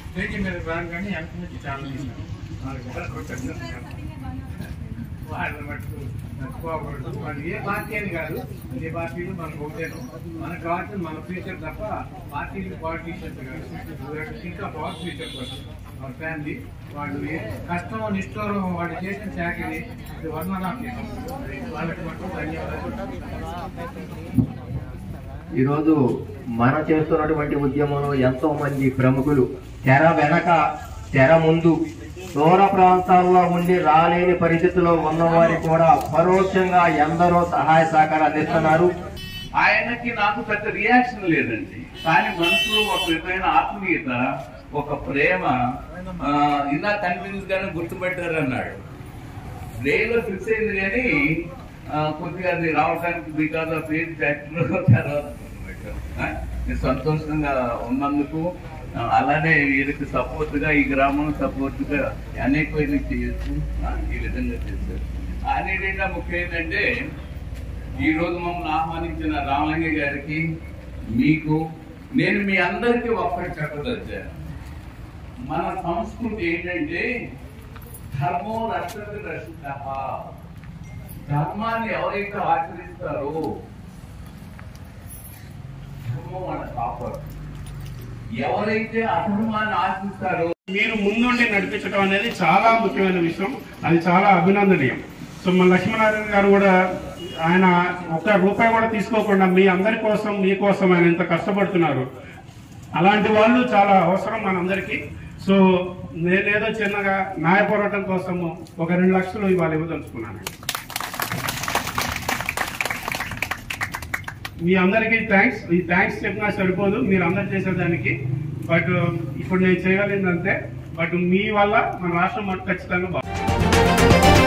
Stage మీద రాను కానీ వెనక నుంచి చాలా చేశారు. వాళ్ళకి కూడా కృతజ్ఞతలు. వాళ్ళని మటుకు మర్చిపోకూడదు వాళ్ళు ఏ పార్టీ అని కాదు అన్ని పార్టీలు మనకు ఒకటేను మనకు కావాల్సింది మన ఫ్యూచర్ తప్ప పార్టీలు పాలిటీషియన్స్ కాదు ఇంకా పవర్ ఫ్యూచర్ కోసం మన ఫ్యామిలీ వాళ్ళు ఏ కష్టం నిష్ఠూరం వాళ్ళు చేసిన చాకరీ ఇది వర్ణనాత్మకం వాళ్ళకి మటుకు ధన్యవాదాలు ఈరోజు మనం చేస్తున్నటువంటి ఉద్యమంలో ఎంతో మంది ప్రముఖులు తెర వెనక తెర ముందు దూర ప్రాంతాల్లో ఉండి రాలేని పరిస్థితిలో ఉన్నవారి కూడా పరోక్షంగా ఎందరో సహాయ సహకారం అందిస్తున్నారు ఆయనకి నాకు పెద్ద రియాక్షన్ లేదండి కానీ మనసులో ఒక విధమైన ఆత్మీయత ఒక ప్రేమ ఆ, ఇలా కనిపించింది కానీ గుర్తుపెట్టారు అన్నాడు రేలో ఫిక్స్ అయింది కానీ ఆ, కొద్దిగా అది రావడానికి బికాస్ ఆఫ్ ఏజ్ ఫ్యాక్టర్ తర్వాత గుర్తుపెట్టారు. ఆ, నేను సంతోషంగా ఉన్నందుకు ఆ, అలానే వీరికి సపోర్ట్ గా ఈ గ్రామం సపోర్ట్ గా అనేకమైన చేయొచ్చు ఆ, ఈ విధంగా చేశారు అన్నిటికంటే ముఖ్యం ఏంటంటే ఈ రోజు మమ్మల్ని ఆహ్వానించిన రామలింగ గారికి మీకు నేను మీ అందరికీ ఒక్కటి చెప్పదలిచాను మన సంస్కృతి ఏంటంటే ధర్మో రక్షతి రక్షిత ధర్మాన్ని ఎవరైతే ఆచరిస్తారో ధర్మం వాళ్ళ కాపాడు ఎవరైతే అధర్మాన్ని ఆశిస్తారో మీరు ముందుండి నడిపించడం అనేది చాలా ముఖ్యమైన విషయం అది చాలా అభినందనీయం సో మన లక్ష్మీనారాయణ గారు కూడా ఆయన ఒక్క రూపాయి కూడా తీసుకోకుండా మీ అందరి కోసం మీ కోసం ఆయన ఇంత కష్టపడుతున్నారు అలాంటి వాళ్ళు చాలా అవసరం మనందరికీ సో నేనేదో చిన్నగా న్యాయ పోరాటం కోసము ఒక రెండు లక్షలు ఇవాళ ఇవ్వదలుచుకున్నాను మీ అందరికీ థ్యాంక్స్ ఈ థ్యాంక్స్ చెప్పినా సరిపోదు మీరు అందరు చేసేదానికి బట్ ఇప్పుడు నేను చేయగలిగిందంటే బట్ మీ వల్ల మన రాష్ట్రం మటు ఖచ్చితంగా బాగుంది